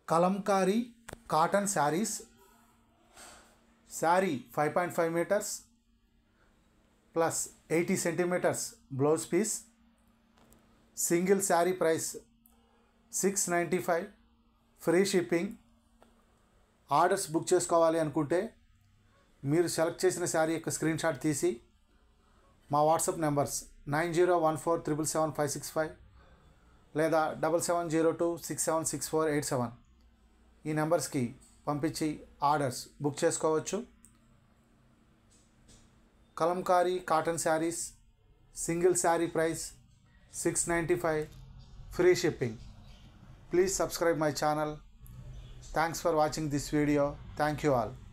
Kalamkari cotton saris sari five point five metres plus eighty centimetres blouse piece single sari price six ninety five free shipping orders book చేసుకోవాలి అనుకుంటే మీరు select చేసిన శారీ యొక్క screen screenshot తీసి మా WhatsApp numbers nine zero one four triple seven five six five లేదా double seven zero two six seven six four eight seven ఈ నెంబర్స్కి పంపించి ఆర్డర్స్ బుక్ చేసుకోవచ్చు Kalamkari cotton saris single sari price six ninety five free shipping please subscribe my channel thanks for watching this video thank you all